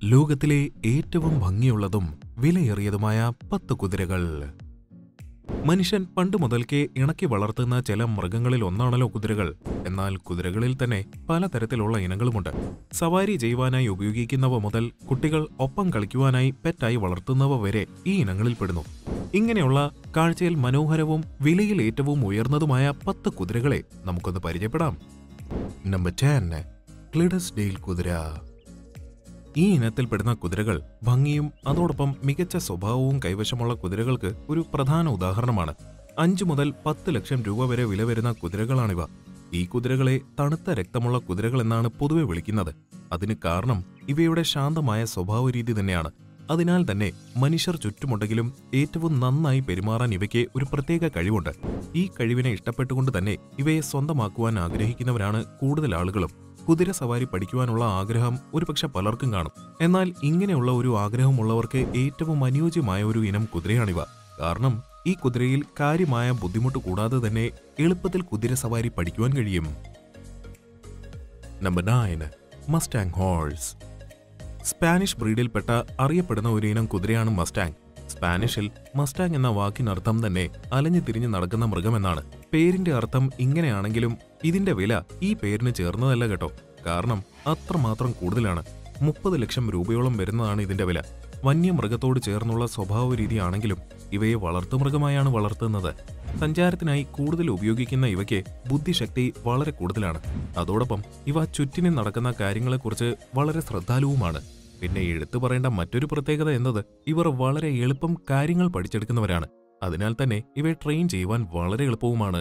ലോകത്തിലെ ഏറ്റവും ഭംഗിയുള്ളതും വിലയേറിയതുമായ പത്ത് കുതിരകൾ മനുഷ്യൻ പണ്ട് മുതൽക്കേ ഇണക്കി വളർത്തുന്ന ചില മൃഗങ്ങളിൽ ഒന്നാണല്ലോ കുതിരകൾ എന്നാൽ കുതിരകളിൽ തന്നെ പലതരത്തിലുള്ള ഇനങ്ങളുമുണ്ട് സവാരി ചെയ്യുവാനായി ഉപയോഗിക്കുന്നവ മുതൽ കുട്ടികൾ ഒപ്പം കളിക്കുവാനായി പെറ്റായി വളർത്തുന്നവ വരെ ഈ ഇനങ്ങളിൽ പെടുന്നു ഇങ്ങനെയുള്ള കാഴ്ചയിൽ മനോഹരവും വിലയിൽ ഏറ്റവും ഉയർന്നതുമായ പത്ത് കുതിരകളെ നമുക്കൊന്ന് പരിചയപ്പെടാം നമ്പർ ടെൻ ക്ലിഡസ് ഡെയിൽ കുതിര ഈ ഇനത്തിൽപ്പെടുന്ന കുതിരകൾ ഭംഗിയും അതോടൊപ്പം മികച്ച സ്വഭാവവും കൈവശമുള്ള കുതിരകൾക്ക് ഒരു പ്രധാന ഉദാഹരണമാണ് അഞ്ചു മുതൽ പത്ത് ലക്ഷം രൂപ വരെ വില വരുന്ന കുതിരകളാണിവ ഈ കുതിരകളെ തണുത്ത രക്തമുള്ള കുതിരകൾ എന്നാണ് പൊതുവെ വിളിക്കുന്നത് അതിന് കാരണം ഇവയുടെ ശാന്തമായ സ്വഭാവ രീതി തന്നെയാണ് അതിനാൽ തന്നെ മനുഷ്യർ ചുറ്റുമുണ്ടെങ്കിലും ഏറ്റവും നന്നായി പെരുമാറാൻ ഇവയ്ക്ക് ഒരു പ്രത്യേക കഴിവുണ്ട് ഈ കഴിവിനെ ഇഷ്ടപ്പെട്ടുകൊണ്ട് തന്നെ ഇവയെ സ്വന്തമാക്കുവാൻ ആഗ്രഹിക്കുന്നവരാണ് കൂടുതൽ ആളുകളും കുതിര സവാരി പഠിക്കുവാനുള്ള ആഗ്രഹം ഒരുപക്ഷെ പലർക്കും കാണും എന്നാൽ ഇങ്ങനെയുള്ള ഒരു ആഗ്രഹമുള്ളവർക്ക് ഏറ്റവും അനുയോജ്യമായ ഒരു ഇനം കുതിരയാണിവ കാരണം ഈ കുതിരയിൽ കാര്യമായ ബുദ്ധിമുട്ട് കൂടാതെ തന്നെ എളുപ്പത്തിൽ കുതിര സവാരി പഠിക്കുവാൻ കഴിയും number nine mustang horse Spanish ബ്രീഡിൽപ്പെട്ട അറിയപ്പെടുന്ന ഒരു ഇനം കുതിരയാണ് മസ്റ്റാങ് സ്പാനിഷിൽ മസ്റ്റാങ് എന്ന വാക്കിനർത്ഥം തന്നെ അലഞ്ഞു തിരിഞ്ഞു നടക്കുന്ന മൃഗമെന്നാണ് പേരിന്റെ അർത്ഥം ഇങ്ങനെയാണെങ്കിലും ഇതിന്റെ വില ഈ പേരിന് ചേർന്നതല്ല കേട്ടോ കാരണം അത്രമാത്രം കൂടുതലാണ് മുപ്പത് ലക്ഷം രൂപയോളം വരുന്നതാണ് ഇതിന്റെ വില വന്യമൃഗത്തോട് ചേർന്നുള്ള സ്വഭാവ രീതിയാണെങ്കിലും ഇവയെ വളർത്തുമൃഗമായാണ് വളർത്തുന്നത് സഞ്ചാരത്തിനായി കൂടുതൽ ഉപയോഗിക്കുന്ന ഇവയ്ക്ക് ബുദ്ധിശക്തി വളരെ കൂടുതലാണ് അതോടൊപ്പം ഇവ ചുറ്റിനും നടക്കുന്ന കാര്യങ്ങളെക്കുറിച്ച് വളരെ ശ്രദ്ധാലുവുമാണ് പിന്നെ എടുത്തു പറയേണ്ട മറ്റൊരു പ്രത്യേകത എന്നത് ഇവർ വളരെ എളുപ്പം കാര്യങ്ങൾ പഠിച്ചെടുക്കുന്നവരാണ് അതിനാൽ തന്നെ ഇവയെ ട്രെയിൻ ചെയ്യുവാൻ വളരെ എളുപ്പവുമാണ്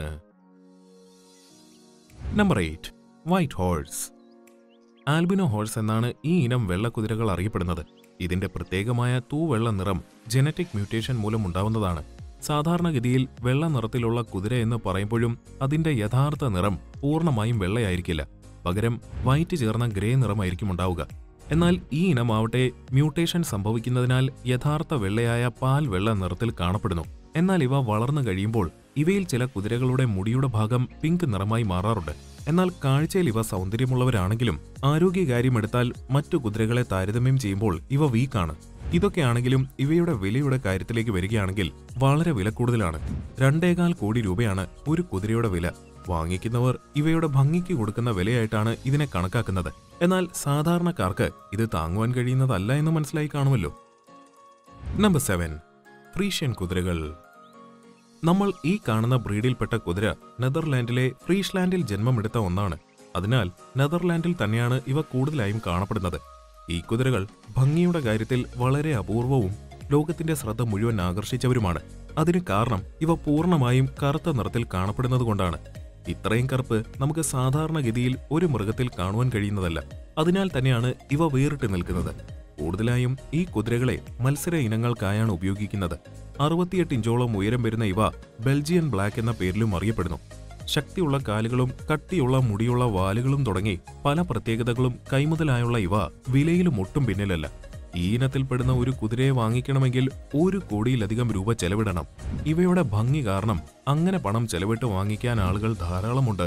number eight white horse albino horse എന്നാണ് ഈ ഇനം വെള്ളക്കുതിരകൾ അറിയപ്പെടുന്നത് ഇതിന്റെ പ്രത്യേകമായ തൂവെള്ള നിറം ജനറ്റിക് മ്യൂട്ടേഷൻ മൂലം ഉണ്ടാവുന്നതാണ് സാധാരണഗതിയിൽ വെള്ള നിറത്തിലുള്ള കുതിര എന്ന് പറയുമ്പോഴും അതിന്റെ യഥാർത്ഥ നിറം പൂർണ്ണമായും വെള്ളയായിരിക്കില്ല പകരം വൈറ്റ് ചേർന്ന ഗ്രേ നിറമായിരിക്കും ഉണ്ടാവുക എന്നാൽ ഈ ഇനമാവട്ടെ മ്യൂട്ടേഷൻ സംഭവിക്കുന്നതിനാൽ യഥാർത്ഥ വെള്ളയായ പാൽ വെള്ള നിറത്തിൽ കാണപ്പെടുന്നു എന്നാൽ ഇവ വളർന്നു കഴിയുമ്പോൾ ഇവയിൽ ചില കുതിരകളുടെ മുടിയുടെ ഭാഗം പിങ്ക് നിറമായി മാറാറുണ്ട് എന്നാൽ കാഴ്ചയിൽ ഇവ സൗന്ദര്യമുള്ളവരാണെങ്കിലും ആരോഗ്യകാര്യം എടുത്താൽ മറ്റു കുതിരകളെ താരതമ്യം ചെയ്യുമ്പോൾ ഇവ വീക്കാണ് ഇതൊക്കെയാണെങ്കിലും ഇവയുടെ വിലയുടെ കാര്യത്തിലേക്ക് വരികയാണെങ്കിൽ വളരെ വില കൂടുതലാണ് രണ്ടേകാൽ കോടി രൂപയാണ് ഒരു കുതിരയുടെ വില വാങ്ങിക്കുന്നവർ ഇവയുടെ ഭംഗിക്ക് കൊടുക്കുന്ന വിലയായിട്ടാണ് ഇതിനെ കണക്കാക്കുന്നത് എന്നാൽ സാധാരണക്കാർക്ക് ഇത് താങ്ങുവാൻ കഴിയുന്നതല്ല എന്ന് മനസ്സിലായി കാണുമല്ലോ നമ്പർ സെവൻ ഫ്രീഷ്യൻ കുതിരകൾ നമ്മൾ ഈ കാണുന്ന ബ്രീഡിൽപ്പെട്ട കുതിര നെതർലാൻഡിലെ ഫ്രീഷ്ലാൻഡിൽ ജന്മമെടുത്ത ഒന്നാണ് അതിനാൽ നെതർലാൻഡിൽ തന്നെയാണ് ഇവ കൂടുതലായും കാണപ്പെടുന്നത് ഈ കുതിരകൾ ഭംഗിയുടെ കാര്യത്തിൽ വളരെ അപൂർവവും ലോകത്തിന്റെ ശ്രദ്ധ മുഴുവൻ ആകർഷിച്ചവരുമാണ് അതിന് കാരണം ഇവ പൂർണ്ണമായും കറുത്ത നിറത്തിൽ കാണപ്പെടുന്നതുകൊണ്ടാണ് ഇത്രയും കറുപ്പ് നമുക്ക് സാധാരണഗതിയിൽ ഒരു മൃഗത്തിൽ കാണുവാൻ കഴിയുന്നതല്ല അതിനാൽ തന്നെയാണ് ഇവ വേറിട്ട് നിൽക്കുന്നത് കൂടുതലായും ഈ കുതിരകളെ മത്സര ഇനങ്ങൾക്കായാണ് ഉപയോഗിക്കുന്നത് അറുപത്തിയെട്ട് ഇഞ്ചോളം ഉയരം വരുന്ന ഇവ ബെൽജിയൻ ബ്ലാക്ക് എന്ന പേരിലും അറിയപ്പെടുന്നു ശക്തിയുള്ള കാലുകളും കട്ടിയുള്ള മുടിയുള്ള വാലുകളും തുടങ്ങി പല പ്രത്യേകതകളും കൈമുതലായുള്ള ഇവ വിലയിലും ഒട്ടും പിന്നിലല്ല ഈ ഇനത്തിൽപ്പെടുന്ന ഒരു കുതിരയെ വാങ്ങിക്കണമെങ്കിൽ ഒരു കോടിയിലധികം രൂപ ചെലവിടണം ഇവയുടെ ഭംഗി കാരണം അങ്ങനെ പണം ചെലവിട്ട് വാങ്ങിക്കാൻ ആളുകൾ ധാരാളമുണ്ട്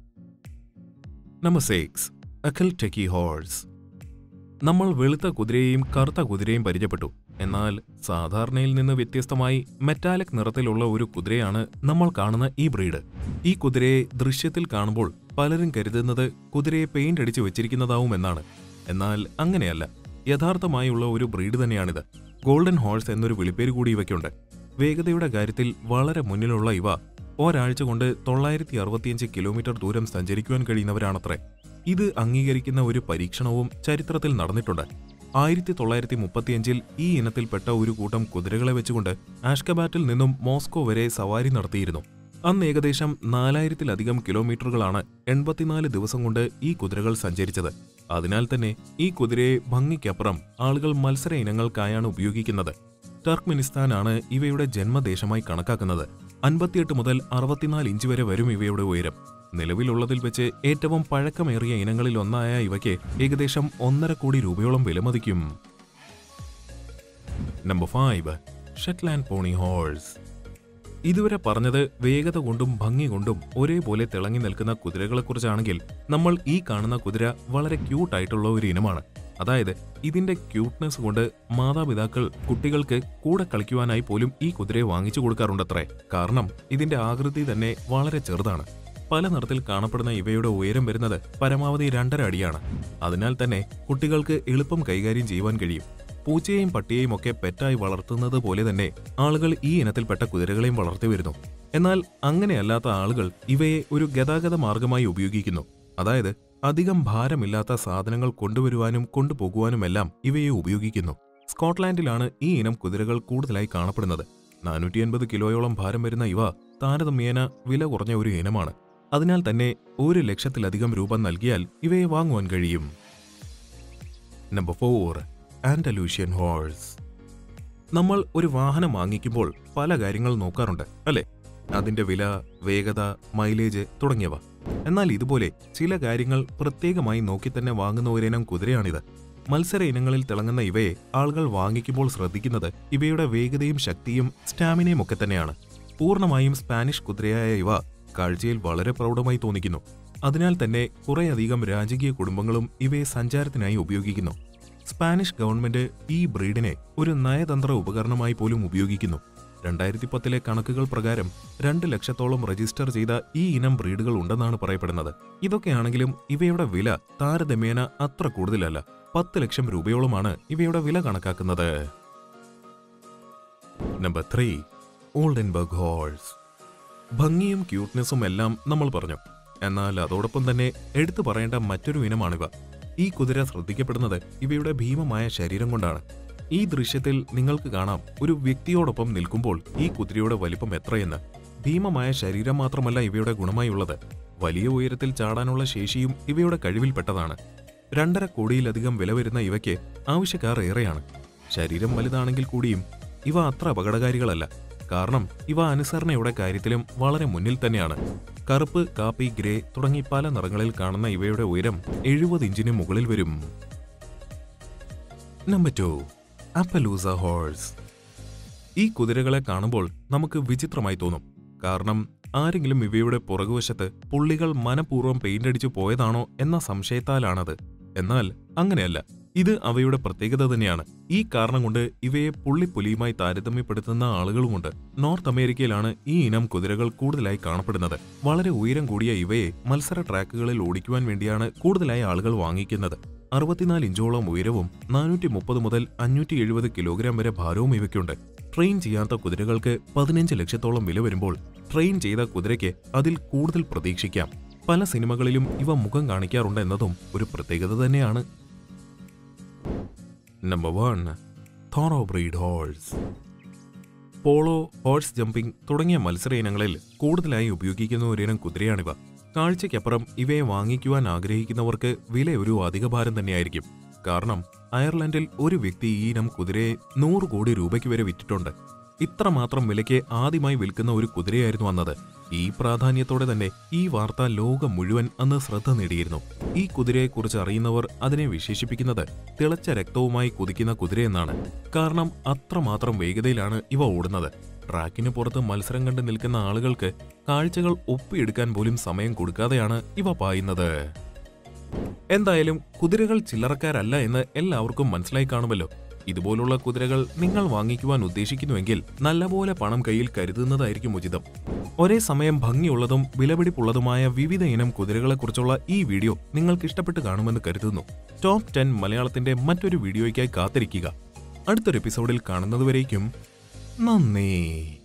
number six Akhal Teke horse നമ്മൾ വെളുത്ത കുതിരയെയും കറുത്ത കുതിരയും പരിചയപ്പെട്ടു എന്നാൽ സാധാരണയിൽ നിന്ന് വ്യത്യസ്തമായി മെറ്റാലിക് നിറത്തിലുള്ള ഒരു കുതിരയാണ് നമ്മൾ കാണുന്ന ഈ ബ്രീഡ് ഈ കുതിരയെ ദൃശ്യത്തിൽ കാണുമ്പോൾ പലരും കരുതുന്നത് കുതിരയെ പെയിന്റ് അടിച്ച് വെച്ചിരിക്കുന്നതാവും എന്നാണ് എന്നാൽ അങ്ങനെയല്ല യഥാർത്ഥമായുള്ള ഒരു ബ്രീഡ് തന്നെയാണിത് ഗോൾഡൻ ഹോഴ്സ് എന്നൊരു വിളിപ്പേര് കൂടി ഇവയ്ക്കുണ്ട് വേഗതയുടെ കാര്യത്തിൽ വളരെ മുന്നിലുള്ള ഇവ ഒരാഴ്ച കൊണ്ട് തൊള്ളായിരത്തി അറുപത്തിയഞ്ച് കിലോമീറ്റർ ദൂരം സഞ്ചരിക്കുവാൻ കഴിയുന്നവരാണത്രേ ഇത് അംഗീകരിക്കുന്ന ഒരു പരീക്ഷണവും ചരിത്രത്തിൽ നടന്നിട്ടുണ്ട് ആയിരത്തി തൊള്ളായിരത്തി മുപ്പത്തിയഞ്ചിൽ ഈ ഇനത്തിൽപ്പെട്ട ഒരു കൂട്ടം കുതിരകളെ വെച്ചുകൊണ്ട് ആഷ്കബാറ്റിൽ നിന്നും മോസ്കോ വരെ സവാരി നടത്തിയിരുന്നു അന്ന് ഏകദേശം നാലായിരത്തിലധികം കിലോമീറ്ററുകളാണ് എൺപത്തിനാല് ദിവസം കൊണ്ട് ഈ കുതിരകൾ സഞ്ചരിച്ചത് അതിനാൽ തന്നെ ഈ കുതിരയെ ഭംഗിക്കപ്പുറം ആളുകൾ മത്സര ഇനങ്ങൾക്കായാണ് ഉപയോഗിക്കുന്നത് ടർക്ക്മെനിസ്ഥാനാണ് ഇവയുടെ ജന്മദേശമായി കണക്കാക്കുന്നത് അൻപത്തിയെട്ട് മുതൽ അറുപത്തിനാല് ഇഞ്ച് വരെ വരും ഇവയുടെ ഉയരം നിലവിലുള്ളതിൽ വെച്ച് ഏറ്റവും പഴക്കമേറിയ ഇനങ്ങളിൽ ഒന്നായ ഇവയ്ക്ക് ഏകദേശം ഒന്നര കോടി രൂപയോളം വിലമതിക്കും number five Shetland pony horse ഇതുവരെ പറഞ്ഞത് വേഗത കൊണ്ടും ഭംഗി കൊണ്ടും ഒരേപോലെ തിളങ്ങി നിൽക്കുന്ന കുതിരകളെക്കുറിച്ചാണെങ്കിൽ നമ്മൾ ഈ കാണുന്ന കുതിര വളരെ ക്യൂട്ടായിട്ടുള്ള ഒരു ഇനമാണ് അതായത് ഇതിന്റെ ക്യൂട്ട്നെസ് കൊണ്ട് മാതാപിതാക്കൾ കുട്ടികൾക്ക് കൂടെ കളിക്കുവാനായി പോലും ഈ കുതിരയെ വാങ്ങിച്ചു കൊടുക്കാറുണ്ടത്രേ കാരണം ഇതിന്റെ ആകൃതി തന്നെ വളരെ ചെറുതാണ് പല നിറത്തിൽ കാണപ്പെടുന്ന ഇവയുടെ ഉയരം വരുന്നത് പരമാവധി രണ്ടര അടിയാണ് അതിനാൽ തന്നെ കുട്ടികൾക്ക് എളുപ്പം കൈകാര്യം ചെയ്യുവാൻ കഴിയും പൂച്ചയെയും പട്ടിയെയും ഒക്കെ പെറ്റായി വളർത്തുന്നത് പോലെ തന്നെ ആളുകൾ ഈ ഇനത്തിൽപ്പെട്ട കുതിരകളെയും വളർത്തി വരുന്നു എന്നാൽ അങ്ങനെയല്ലാത്ത ആളുകൾ ഇവയെ ഒരു ഗതാഗത മാർഗമായി ഉപയോഗിക്കുന്നു അതായത് അധികം ഭാരമില്ലാത്ത സാധനങ്ങൾ കൊണ്ടുവരുവാനും കൊണ്ടുപോകുവാനുമെല്ലാം ഇവയെ ഉപയോഗിക്കുന്നു സ്കോട്ട്ലാൻഡിലാണ് ഈ ഇനം കുതിരകൾ കൂടുതലായി കാണപ്പെടുന്നത് നാനൂറ്റി അൻപത് കിലോയോളം ഭാരം വരുന്ന ഇവ താരതമ്യേന വില കുറഞ്ഞ ഒരു ഇനമാണ് അതിനാൽ തന്നെ ഒരു ലക്ഷത്തിലധികം രൂപ നൽകിയാൽ ഇവയെ വാങ്ങുവാൻ കഴിയും നമ്പർ ഫോർ ആൻഡലൂഷ്യൻ ഹോഴ്സ് നമ്മൾ ഒരു വാഹനം വാങ്ങിക്കുമ്പോൾ പല കാര്യങ്ങൾ നോക്കാറുണ്ട് അല്ലേ അതിന്റെ വില വേഗത മൈലേജ് തുടങ്ങിയവ എന്നാൽ ഇതുപോലെ ചില കാര്യങ്ങൾ പ്രത്യേകമായി നോക്കി തന്നെ വാങ്ങുന്ന ഒരിനം കുതിരയാണിത് മത്സര ഇനങ്ങളിൽ തിളങ്ങുന്ന ഇവയെ ആളുകൾ വാങ്ങിക്കുമ്പോൾ ശ്രദ്ധിക്കുന്നത് ഇവയുടെ വേഗതയും ശക്തിയും സ്റ്റാമിനയും ഒക്കെ തന്നെയാണ് പൂർണ്ണമായും സ്പാനിഷ് കുതിരയായ ഇവ കാഴ്ചയിൽ വളരെ പ്രൗഢമായി തോന്നിക്കുന്നു അതിനാൽ തന്നെ കുറേയധികം രാജകീയ കുടുംബങ്ങളും ഇവയെ സഞ്ചാരത്തിനായി ഉപയോഗിക്കുന്നു സ്പാനിഷ് ഗവൺമെന്റ് ഈ ബ്രീഡിനെ ഒരു നയതന്ത്ര ഉപകരണമായി പോലും ഉപയോഗിക്കുന്നു രണ്ടായിരത്തി പത്തിലെ കണക്കുകൾ പ്രകാരം രണ്ട് ലക്ഷത്തോളം രജിസ്റ്റർ ചെയ്ത ഈ ഇനം ബ്രീഡുകൾ ഉണ്ടെന്നാണ് പറയപ്പെടുന്നത് ഇതൊക്കെയാണെങ്കിലും ഇവയുടെ വില താരതമ്യേന അത്ര കൂടുതലല്ല പത്ത് ലക്ഷം രൂപയോളമാണ് ഇവയുടെ വില കണക്കാക്കുന്നത് നമ്പർ ത്രീ ഓൾഡൻബർഗ് ഹോഴ്സ് ഭംഗിയും ക്യൂട്ട്നെസ്സും എല്ലാം നമ്മൾ പറഞ്ഞു എന്നാൽ അതോടൊപ്പം തന്നെ എടുത്തു പറയേണ്ട മറ്റൊരു ഇനമാണിവ ഈ കുതിര ശ്രദ്ധിക്കപ്പെടുന്നത് ഇവയുടെ ഭീമമായ ശരീരം കൊണ്ടാണ് ഈ ദൃശ്യത്തിൽ നിങ്ങൾക്ക് കാണാം ഒരു വ്യക്തിയോടൊപ്പം നിൽക്കുമ്പോൾ ഈ കുതിരയുടെ വലിപ്പം എത്രയെന്ന് ഭീമമായ ശരീരം മാത്രമല്ല ഇവയുടെ ഗുണമായുള്ളത് വലിയ ഉയരത്തിൽ ചാടാനുള്ള ശേഷിയും ഇവയുടെ കഴിവിൽപ്പെട്ടതാണ് രണ്ടര കോടിയിലധികം വില വരുന്ന ഇവയ്ക്ക് ആവശ്യക്കാർ ഏറെയാണ് ശരീരം വലുതാണെങ്കിൽ കൂടിയും ഇവ അത്ര അപകടകാരികളല്ല കാരണം ഇവ അനുസരണയുടെ കാര്യത്തിലും വളരെ മുന്നിൽ തന്നെയാണ് കറുപ്പ് കാപ്പി ഗ്രേ തുടങ്ങി പല നിറങ്ങളിൽ കാണുന്ന ഇവയുടെ ഉയരം എഴുപത് ഇഞ്ചിന് മുകളിൽ വരും നമ്പർ ടു അപ്പലൂസ ഹോഴ്സ് ഈ കുതിരകളെ കാണുമ്പോൾ നമുക്ക് വിചിത്രമായി തോന്നും കാരണം ആരെങ്കിലും ഇവയുടെ പുറകുവശത്ത് പുള്ളികൾ മനഃപൂർവ്വം പെയിന്റ് അടിച്ചു പോയതാണോ എന്ന സംശയത്താലാണത് എന്നാൽ അങ്ങനെയല്ല ഇത് അവയുടെ പ്രത്യേകത തന്നെയാണ് ഈ കാരണം കൊണ്ട് ഇവയെ പുള്ളിപ്പുലിയുമായി താരതമ്യപ്പെടുത്തുന്ന ആളുകളുമുണ്ട് നോർത്ത് അമേരിക്കയിലാണ് ഈ ഇനം കുതിരകൾ കൂടുതലായി കാണപ്പെടുന്നത് വളരെ ഉയരം കൂടിയ ഇവയെ മത്സര ട്രാക്കുകളിൽ ഓടിക്കുവാൻ വേണ്ടിയാണ് കൂടുതലായി ആളുകൾ വാങ്ങിക്കുന്നത് അറുപത്തിനാല് ഇഞ്ചോളം ഉയരവും നാനൂറ്റി മുപ്പത് മുതൽ അഞ്ഞൂറ്റി എഴുപത് കിലോഗ്രാം വരെ ഭാരവും ഇവയ്ക്കുണ്ട് ട്രെയിൻ ചെയ്യാത്ത കുതിരകൾക്ക് പതിനഞ്ച് ലക്ഷത്തോളം വില വരുമ്പോൾ ട്രെയിൻ ചെയ്ത കുതിരയ്ക്ക് അതിൽ കൂടുതൽ പ്രതീക്ഷിക്കാം പല സിനിമകളിലും ഇവ മുഖം കാണിക്കാറുണ്ട് എന്നതും ഒരു പ്രത്യേകത തന്നെയാണ് number one thoroughbred horse polo horse jumping തുടങ്ങിയ മത്സര ഇനങ്ങളിൽ കൂടുതലായി ഉപയോഗിക്കുന്ന ഒരിനം കുതിരയാണിവ കാഴ്ചയ്ക്കപ്പുറം ഇവയെ വാങ്ങിക്കുവാൻ ആഗ്രഹിക്കുന്നവർക്ക് വില ഒരു അധിക ഭാരം തന്നെയായിരിക്കും കാരണം അയർലൻഡിൽ ഒരു വ്യക്തി ഈ ഇനം കുതിരയെ നൂറ് കോടി രൂപയ്ക്ക് വരെ വിറ്റിട്ടുണ്ട് ഇത്രമാത്രം വിലയ്ക്ക് ആദ്യമായി വിൽക്കുന്ന ഒരു കുതിരയായിരുന്നു അന്നത് ഈ പ്രാധാന്യത്തോടെ തന്നെ ഈ വാർത്ത ലോകം മുഴുവൻ അന്ന് ശ്രദ്ധ നേടിയിരുന്നു ഈ കുതിരയെക്കുറിച്ച് അറിയുന്നവർ അതിനെ വിശേഷിപ്പിക്കുന്നത് തിളച്ച രക്തവുമായി കുതിക്കുന്ന കുതിരയെന്നാണ് കാരണം അത്രമാത്രം വേഗതയിലാണ് ഇവ ഓടുന്നത് ട്രാക്കിന് പുറത്ത് മത്സരം കണ്ട് നിൽക്കുന്ന ആളുകൾക്ക് കാഴ്ചകൾ ഒപ്പിയെടുക്കാൻ പോലും സമയം കൊടുക്കാതെയാണ് ഇവ പായുന്നത് എന്തായാലും കുതിരകൾ ചില്ലറക്കാരല്ല എന്ന് എല്ലാവർക്കും മനസ്സിലായി കാണുമല്ലോ ഇതുപോലുള്ള കുതിരകൾ നിങ്ങൾ വാങ്ങിക്കുവാൻ ഉദ്ദേശിക്കുന്നുവെങ്കിൽ നല്ലപോലെ പണം കയ്യിൽ കരുതുന്നതായിരിക്കും ഉചിതം ഒരേ സമയം ഭംഗിയുള്ളതും വിലപിടിപ്പുള്ളതുമായ വിവിധ ഇനം കുതിരകളെക്കുറിച്ചുള്ള ഈ വീഡിയോ നിങ്ങൾക്ക് ഇഷ്ടപ്പെട്ട് കാണുമെന്ന് കരുതുന്നു ടോപ്പ് ടെൻ മലയാളത്തിന്റെ മറ്റൊരു വീഡിയോയ്ക്കായി കാത്തിരിക്കുക അടുത്തൊരു എപ്പിസോഡിൽ കാണുന്നതുവരേക്കും നന്ദി